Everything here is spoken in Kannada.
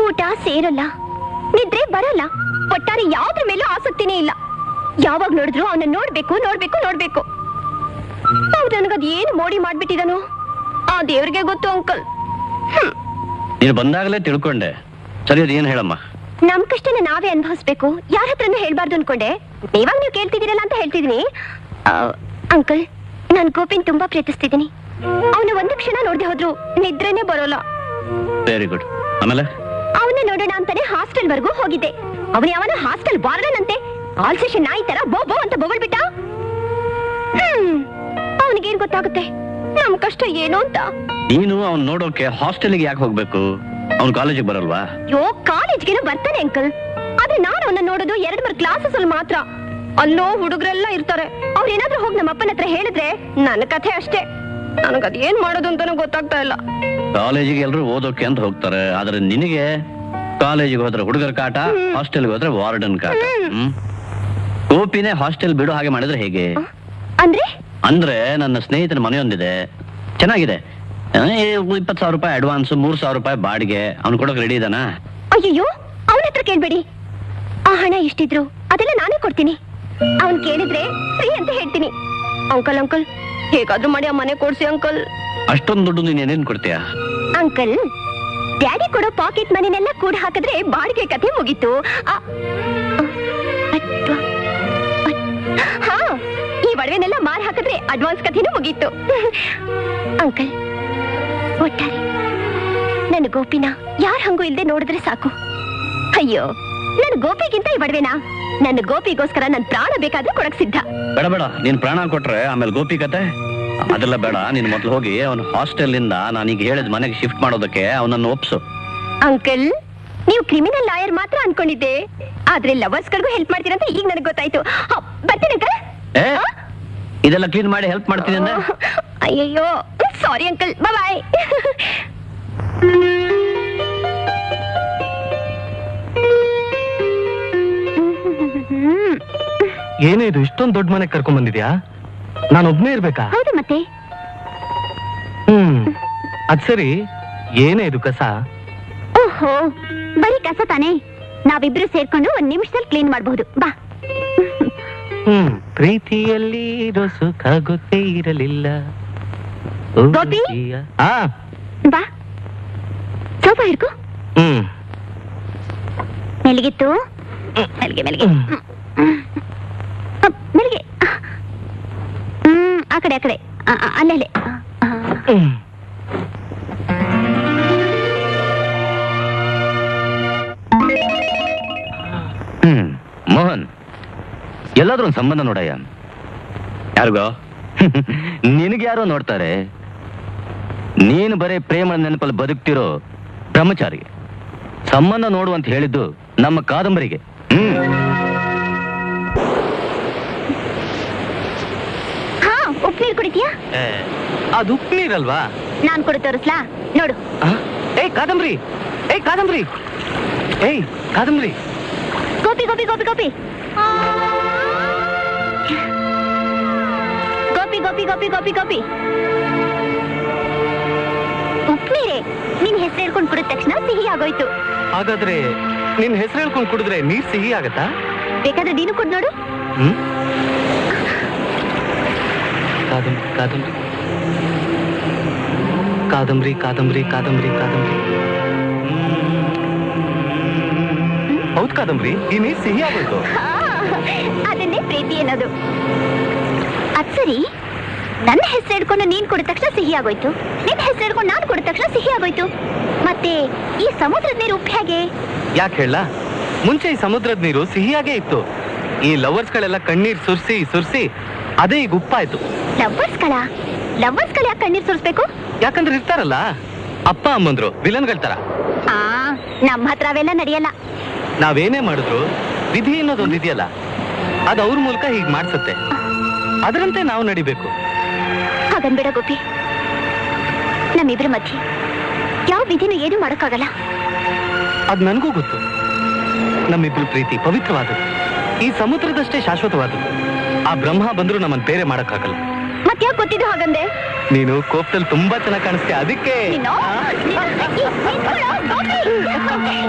ಊಟ ಸೇರಲ್ಲ ನಿದ್ರೆ ಬರಲ್ಲ ಒಟ್ಟಾರೆ ಯಾವ್ದ್ರ ಮೇಲೂ ಆಸಕ್ತಿನೇ ಇಲ್ಲ ಯಾವಾಗ ನೋಡಿದ್ರು ಅವನ ನೋಡ್ಬೇಕು ನೋಡ್ಬೇಕು ನೋಡ್ಬೇಕು ಅವ್ರು ನನಗದ್ ಏನು ಮೋಡಿ ಮಾಡ್ಬಿಟ್ಟಿದನು ಆ ದೇವ್ರಿಗೆ ಗೊತ್ತು ಅಂಕಲ್ ನೀನು ಬಂದಾಗಲೇ ತಿಳ್ಕೊಂಡೆ ಸರಿ ಅದು ಏನು ಹೇಳಮ್ಮ ನಮ್ ಕಷ್ಟನ ನಾವೇ ಅನುಭವಿಸ್ಬೇಕು ಯಾರ ಹತ್ರನೂ ಹೇಳ್ಬಾರ್ದು ಅನ್ಕೊಂಡೆ ಇವಾಗ ನೀವು ಕೇಳ್ತಿದ್ದೀರಲ್ಲ ಅಂತ ಹೇಳ್ತಿದೀನಿ ಆ, ಅಂಕಲ್ ನಾನ್ ಗೋಪಿನ್ ತುಂಬಾ ಪ್ರೀತಿಸ್ತಿದ್ದೀನಿ ಅವನ ಒಂದು ಕ್ಷಣ ನೋಡ್ದೆ ಹೋದ್ರು ನಿದ್ರೆನೇ ಬರೋಲ್ಲ ವೆರಿ ಗುಡ್ ಆಮೇಲೆ ಅವನ ನೋಡೋಣ ಅಂತಾನೆ ಹಾಸ್ಟೆಲ್ ವರ್ಗೂ ಹೋಗಿದ್ದೆ ಅವನ ಯಾವನ ಹಾಸ್ಟೆಲ್ ಬಾರ್ಡನಂತೆ ಆಲ್ ಸೆಷನ್ ನಾಯಿ ತರ ಬೋ ಬೋ ಅಂತ ಬೊಗಳ್ಬಿಟ್ಟ ಹ್ಮ್ ಅವನಿಗೇನ್ ಗೊತ್ತಾಗುತ್ತೆ ನಮ್ ಕಷ್ಟ ಏನು ಅಂತ ನೀನು ಅವ್ನು ನೋಡೋಕೆ ಹಾಸ್ಟೆಲ್ಗೆ ಯಾಕೆ ಹೋಗ್ಬೇಕು ಅವ್ನು ಕಾಲೇಜಿಗೆ ಬರಲ್ವಾ ಯೋ ಕಾಲೇಜ್ಗೇನೋ ಬರ್ತಾನೆ ಅಂಕಲ್ ಆದ್ರೆ ನಾನು ಅವನ್ನ ನೋಡೋದು ಎರಡ್ ಮೂರ್ ಕ್ಲಾಸಸ್ ಅಲ್ಲಿ ಮಾತ್ರ ಅಲ್ಲೋ ಹುಡುಗರೆಲ್ಲ ಇರ್ತಾರೆ ಅವ್ರ ಏನಾದ್ರೂ ಹೋಗಿ ನಮ್ಮ ಅಪ್ಪನ ಹತ್ರ ಹೇಳಿದ್ರೆ ನನ್ನ ಕಥೆ ಅಷ್ಟೇ ನನಗದ್ ಏನ್ ಮಾಡೋದು ಅಂತಾನೂ ಗೊತ್ತಾಗ್ತಾ ಇಲ್ಲ ಕಾಲೇಜಿಗೆ ಎಲ್ಲರೂ ಓದೋಕೆ ಅಂತ ಹೋಗ್ತಾರೆ ಆದ್ರೆ ನಿನಗೆ ಕಾಲೇಜಿಗೆ ಹೋದ್ರೆ ಹುಡುಗರ ಕಾಟ ಹಾಸ್ಟೆಲ್ಗೆ ಹೋದ್ರೆ ವಾರ್ಡನ್ ಕಾಟ ಹ್ಮ್ ಗೋಪಿನೇ ಹಾಸ್ಟೆಲ್ ಬಿಡೋ ಹಾಗೆ ಮಾಡಿದ್ರೆ ಹೇಗೆ ಅಂದ್ರೆ ಅಂದ್ರೆ ನನ್ನ ಸ್ನೇಹಿತನ ಮನೆಯೊಂದಿದೆ ಚೆನ್ನಾಗಿದೆ ಇಪ್ಪತ್ತು ಸಾವಿರ ರೂಪಾಯಿ ಅಡ್ವಾನ್ಸ್ ಮೂರ್ ಸಾವಿರ ರೂಪಾಯಿ ಬಾಡಿಗೆ ಅವ್ನು ಕೊಡೋಕೆ ರೆಡಿ ಇದಾನಾ ಅಯ್ಯಯ್ಯೋ ಅವನ ಹತ್ರ ಕೇಳ್ಬೇಡಿ ಆ ಹಣ ಎಷ್ಟಿದ್ರು ಅದೆಲ್ಲ ನಾನೇ ಕೊಡ್ತೀನಿ ಅವನ್ ಕೇಳಿದ್ರೆ ಫ್ರೀ ಅಂತ ಹೇಳ್ತೀನಿ ಅಂಕಲ್ ಅಂಕಲ್ ಹೇಗಾದ್ರೂ ಮಾಡಿ ಆ ಮನೆ ಕೊಡ್ಸಿ ಅಂಕಲ್ ಅಷ್ಟೊಂದು ದುಡ್ಡು ನೀನ್ ಏನೇನ್ ಕೊಡ್ತೀಯ ಅಂಕಲ್ ಡ್ಯಾಡಿ ಕೊಡೋ ಪಾಕೆಟ್ ಮನಿನೆಲ್ಲ ಕೂಡ ಹಾಕಿದ್ರೆ ಬಾಡಿಗೆ ಕಥೆ ಮುಗೀತು ಆ- ಅಡ್ವಾ- ಅಡ್- ಹಾ ಈ ಒಡವೆನೆಲ್ಲ ಮಾರ್ ಹಾಕಿದ್ರೆ ಅಡ್ವಾನ್ಸ್ ಕಥೆನೂ ಮುಗೀತು ಅಂಕಲ್ ಒಟ್ಟಾರೆ ನನ್ನ ಗೋಪಿನ ಯಾರ್ ಹಂಗೂ ಇಲ್ದೆ ನೋಡಿದ್ರೆ ಸಾಕು ಅಯ್ಯೋ ನನ್ನ ಗೋಪಿಗಿಂತ ಈ ಒಡವೆನಾ ನನ್ನ ಗೋಪಿಗೋಸ್ಕರ ನನ್ ಪ್ರಾಣ ಬೇಕಾದ್ರೂ ಕೊಡಕ್ ಸಿದ್ಧ ಬೇಡ ಬೇಡ ನೀನ್ ಪ್ರಾಣ ಕೊಟ್ರೆ ಆಮೇಲೆ ಗೋಪಿ ಕತೆ ಅದೆಲ್ಲ ಬೇಡ ನೀನ್ ಮೊದ್ಲು ಹೋಗಿ ಅವನ ಹಾಸ್ಟೆಲ್ ಇಂದ ನಾನೀಗ ಹೇಳಿದ ಮನೆಗೆ ಶಿಫ್ಟ್ ಮಾಡೋದಕ್ಕೆ ಅವನನ್ನು ಒಪ್ಸು ಅಂಕಲ್ ನೀವು ಕ್ರಿಮಿನಲ್ ಲಾಯರ್ ಮಾತ್ರ ಅನ್ಕೊಂಡಿದ್ದೆ ಆದ್ರೆ ಲವರ್ಸ್ ಗಳಿಗೂ ಹೆಲ್ಪ್ ಮಾಡ್ತೀರಂತ ಈಗ ನನಗೆ ಗೊತ್ತಾಯ್ತು ಹ, ಬರ್ತೀನಿ ಅಂಕಲ್ ಏ ಇದೆಲ್ಲ ಕ್ಲೀನ್ ಮಾಡಿ ಹೆಲ್ಪ್ ಮಾಡ್ತೀನಿ ಅಂದ್ರೆ ಅಯ್ಯಯ್ಯೋ ಸಾರಿ ಅಂಕಲ್ ಬಾಯ್ ಏನೇ ಇದು ಇಷ್ಟೊಂದು ದೊಡ್ಡ ಮನೆಗೆ ಕರ್ಕೊಂಡ್ ಬಂದಿದ್ಯಾ ನಾನು ಒಬ್ನೇ ಇರ್ಬೇಕಾ ಹೌದು ಮತ್ತೆ ಹ್ಮ್ ಅದ್ ಸರಿ ಏನೇ ಇದು ಕಸ ಓಹೋ ಬರೀ ಕಸ ತಾನೇ ನಾವಿಬ್ರು ಸೇರ್ಕೊಂಡು ಒಂದ್ ನಿಮಿಷದಲ್ಲಿ ಕ್ಲೀನ್ ಮಾಡಬಹುದು ಬಾ ಹ್ಮ್ ಪ್ರೀತಿಯಲ್ಲಿ ಇರೋ ಸುಖ ಗೊತ್ತೇ ಇರಲಿಲ್ಲ ಓ ಗೋಪಿ? ಪ್ರೀತಿಯ- ಆ ಬಾ ಸೋಫಾ ಹಿಡ್ಕೊ ಹ್ಮ್ ಮೆಲ್ಗಿತ್ತು ಮೆಲ್ಗೆ ಮೆಲ್ಗೆ ಹ್ಮ್. ಅಪ್, ಮೆಲ್ಗೆ ಹ್ಮ್ ಆ ಕಡೆ ಆ ಕಡೆ ಆ, ಆ, ಅಲ್ಲೇ ಅಲ್ಲೇ ಆ, ಆ. ಹ್ಮ್. ಹ್ಮ್ ಮೋಹನ್ ಎಲ್ಲಾದ್ರೂ ಒಂದು ಸಂಬಂಧ ನೋಡಯ್ಯ ಯಾರಿಗೋ ನಿನಗೆ ಯಾರೋ ನೋಡ್ತಾರೆ ನೀನು ಬರೇ ಪ್ರೇಮ ನೆನಪಲ್ಲಿ ಬದುಕ್ತಿರೋ ಬ್ರಹ್ಮಚಾರಿ ಸಂಬಂಧ ನೋಡು ಅಂತ ಹೇಳಿದ್ದು ನಮ್ಮ ಕಾದಂಬರಿಗೆ ಹ್ಮ್ ಹಾ ಉಪ್ಪು ನೀರು ಕುಡಿತೀಯಾ ಏ, ಅದು ಉಪ್ಪು ನೀರಲ್ವಾ ನಾನ್ ಕೊಡು ತೋರಿಸ್ಲಾ ನೋಡು ಆ? ಏಯ್ ಕಾದಂಬರಿ ಏಯ್ ಕಾದಂಬರಿ ಏಯ್ ಕಾದಂಬರಿ ಗೋಪಿ ಗೋಪಿ ಗೋಪಿ ಗೋಪಿ ಗೋಪಿ ಗೋಪಿ ಗೋಪಿ ಗೋಪಿ ಗೋಪಿ ಉಪ್ನೀರೆ ನಿನ್ ಹೆಸರು ಹೇಳ್ಕೊಂಡು ಕುಡಿದ ತಕ್ಷಣ ಸಿಹಿ ಆಗೋಯ್ತು ಹಾಗಾದ್ರೆ ನಿನ್ ಹೆಸರು ಹೇಳ್ಕೊಂಡು ಕುಡಿದ್ರೆ ನೀರ್ ಸಿಹಿ ಆಗತ್ತಾ ಬೇಕಾದ್ರೆ ನೀನು ಕುಡ್ ನೋಡು ಹ್ಮ್ ಕಾದಂಬರಿ ಕಾದಂಬರಿ ಕಾದಂಬರಿ ಕಾದಂಬರಿ ಕಾದಂಬರಿ ಹೌದ್ ಕಾದಂಬರಿ ಈ ನೀರ್ ಸಿಹಿ ಆಗೋಯ್ತು ಹಾ, ಅದನ್ನೇ ಪ್ರೀತಿ ಅನ್ನೋದು ಅದ್ ಸರಿ ನನ್ನ ಹೆಸರು ಹಿಡ್ಕೊಂಡು ನೀನ್ ಕುಡಿದ ತಕ್ಷಣ ಸಿಹಿ ಆಗೋಯ್ತು ನಿನ್ ಹೆಸರು ಹಿಡ್ಕೊಂಡು ನಾನು ಕುಡಿದ ತಕ್ಷಣ ಸಿಹಿ ಆಗೋಯ್ತು ಮತ್ತೆ ಈ ಸಮುದ್ರದ ನೀರು ಉಪ್ಪು ಹೇಗೆ ಯಾಕೆ ಹೇಳ ಮುಂಚೆ ಈ ಸಮುದ್ರದ ನೀರು ಸಿಹಿಯಾಗೇ ಇತ್ತು ಈ ಲವರ್ಸ್ ಗಳೆಲ್ಲ ಕಣ್ಣೀರ್ ಸುರ್ಸಿ ಸುರ್ಸಿ ಅದೇ ಈಗ ಉಪ್ಪಾಯ್ತು ಲವ್ವರ್ಸ್ ಗಳ ಲವ್ವರ್ಸ್ ಗಳ ಯಾಕೆ ಕಣ್ಣೀರ್ ಸುರಿಸ್ಬೇಕು ಯಾಕಂದ್ರೆ ಇರ್ತಾರಲ್ಲ ಅಪ್ಪ ಅಮ್ಮಂದ್ರು ವಿಲನ್ಗಳ ತರ ಆ ನಮ್ಮ ಹತ್ರ ಅವೆಲ್ಲ ನಡೆಯಲ್ಲ ನಾವೇನೇ ಮಾಡಿದ್ರು ವಿಧಿ ಅನ್ನೋದೊಂದು ಇದೆಯಲ್ಲ ಅದು ಅವ್ರ ಮೂಲಕ ಹೀಗ್ ಮಾಡ್ಸತ್ತೆ ಅದರಂತೆ ನಾವು ನಡಿಬೇಕು ಹಾಗನ್ಬೇಡ ಗೋಪಿ ನಮ್ಮಿಬ್ರ ಮಧ್ಯೆ ಯಾವ ವಿಧಿನೂ ಏನು ಮಾಡಕ್ಕಾಗಲ್ಲ ಅದ್ ನನಗೂ ಗೊತ್ತು ನಮ್ಮಿಬ್ರು ಪ್ರೀತಿ ಪವಿತ್ರವಾದದ್ದು ಈ ಸಮುದ್ರದಷ್ಟೇ ಶಾಶ್ವತವಾದದ್ದು ಆ ಬ್ರಹ್ಮ ಬಂದ್ರು ನಮ್ಮನ್ ಬೇರೆ ಮಾಡಕ್ಕಾಗಲ್ಲ ಮತ್ಯಾಕ್ ಗೊತ್ತಿದ್ದು ಹಾಗಂದೆ ನೀನು ಕೋಪದಲ್ಲಿ ತುಂಬಾ ಚೆನ್ನಾಗಿ ಕಾಣಿಸ್ತೀಯ ಅದಕ್ಕೆ ನೀನು- ನೀನು- ಈ- ನಿಂತ್ಕೊಳ್ಳೋ, ಗೋಪಿ.